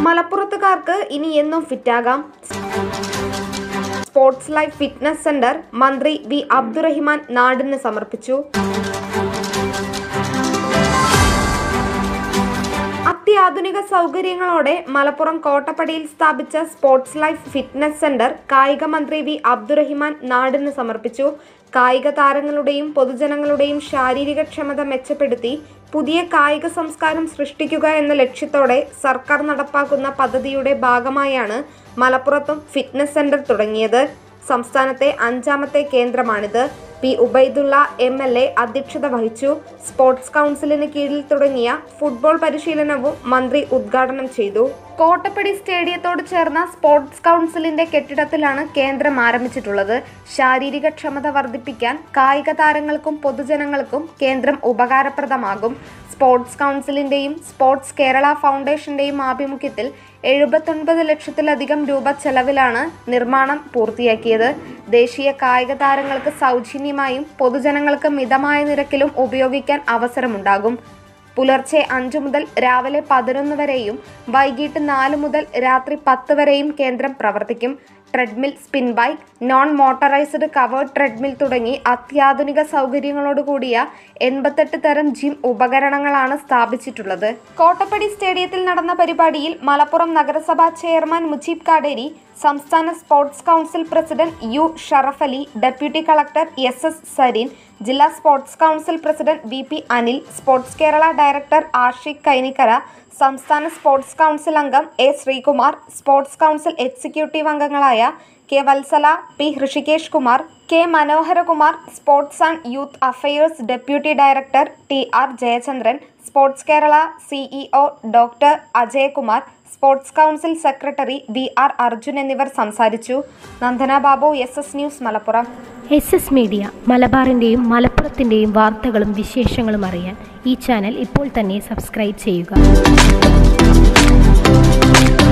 മലപ്പുറത്തുകാർക്ക് ഇനി എന്നും ഫിറ്റാകാം സ്പോർട്സ് ലൈഫ് ഫിറ്റ്നസ് സെന്റർ മന്ത്രി വി അബ്ദുറഹിമാൻ നാടിന് സമർപ്പിച്ചു അത്യാധുനിക സൗകര്യങ്ങളോടെ മലപ്പുറം കോട്ടപ്പടിയിൽ സ്ഥാപിച്ച സ്പോർട്സ് ലൈഫ് ഫിറ്റ്നസ് സെന്റർ കായിക മന്ത്രി വി അബ്ദുറഹിമാൻ നാടിന് സമർപ്പിച്ചു കായിക താരങ്ങളുടെയും പൊതുജനങ്ങളുടെയും ശാരീരിക ക്ഷമത മെച്ചപ്പെടുത്തി പുതിയ കായിക സംസ്കാരം സൃഷ്ടിക്കുക എന്ന ലക്ഷ്യത്തോടെ സർക്കാർ നടപ്പാക്കുന്ന പദ്ധതിയുടെ ഭാഗമായാണ് മലപ്പുറത്തും ഫിറ്റ്നസ് സെന്റർ തുടങ്ങിയത് സംസ്ഥാനത്തെ അഞ്ചാമത്തെ കേന്ദ്രമാണിത് P Ubaidulla M L A അധ്യക്ഷത വഹിച്ചു സ്പോർട്സ് കൗൺസിലിന് കീഴിൽ തുടങ്ങിയ ഫുട്ബോൾ പരിശീലനവും മന്ത്രി ഉദ്ഘാടനം ചെയ്തു കോട്ടപ്പടി സ്റ്റേഡിയത്തോട് ചേർന്ന സ്പോർട്സ് കൗൺസിലിന്റെ കെട്ടിടത്തിലാണ് കേന്ദ്രം ആരംഭിച്ചിട്ടുള്ളത് ശാരീരിക ക്ഷമത വർദ്ധിപ്പിക്കാൻ കായിക താരങ്ങൾക്കും പൊതുജനങ്ങൾക്കും കേന്ദ്രം ഉപകാരപ്രദമാകും സ്പോർട്സ് കൗൺസിലിന്റെയും സ്പോർട്സ് കേരള ഫൗണ്ടേഷന്റെയും ആഭിമുഖ്യത്തിൽ എഴുപത്തൊൻപത് ലക്ഷത്തിലധികം രൂപ ചെലവിലാണ് നിർമ്മാണം പൂർത്തിയാക്കിയത് ദേശീയ കായിക താരങ്ങൾക്ക് സൗജന്യമായും പൊതുജനങ്ങൾക്ക് മിതമായ നിരക്കിലും ഉപയോഗിക്കാൻ അവസരമുണ്ടാകും പുലർച്ചെ അഞ്ചു മുതൽ രാവിലെ പതിനൊന്ന് വരെയും വൈകിട്ട് നാല് മുതൽ രാത്രി പത്ത് വരെയും കേന്ദ്രം പ്രവർത്തിക്കും treadmill spin bike non motorised covered treadmill തുടങ്ങി അത്യാധുനിക സൗകര്യങ്ങളോട് കൂടിയ എൺപത്തെട്ട് തരം ജിം ഉപകരണങ്ങളാണ് സ്ഥാപിച്ചിട്ടുള്ളത് കോട്ടപ്പടി സ്റ്റേഡിയത്തിൽ നടന്ന പരിപാടിയിൽ മലപ്പുറം നഗരസഭാ ചെയർമാൻ മുജീബ് കാടേരി സംസ്ഥാന sports council president U Sharaf Ali deputy collector S S Sareen ജില്ലാ sports council president V P Anil sports Kerala director Ashiq Kainikkara സംസ്ഥാന സ്പോർട്സ് കൗൺസിൽ അംഗം A Sreekumar sports council executive അംഗങ്ങളായ K Vatsala P Hrishikesh Kumar K Manoharakumar sports and youth affairs deputy director T R Jayachandran sports Kerala CEO doctor Ajayakumar sports council secretary V R Arjun എന്നിവർ സംസാരിച്ചു Nandana Babu S S news Malappuram S S media മലബാറിൻ്റെയും മലപ്പുറത്തിൻ്റെയും വാർത്തകളും വിശേഷങ്ങളും അറിയാൻ ഈ ചാനൽ ഇപ്പോൾ തന്നെ സബ്സ്ക്രൈബ് ചെയ്യുക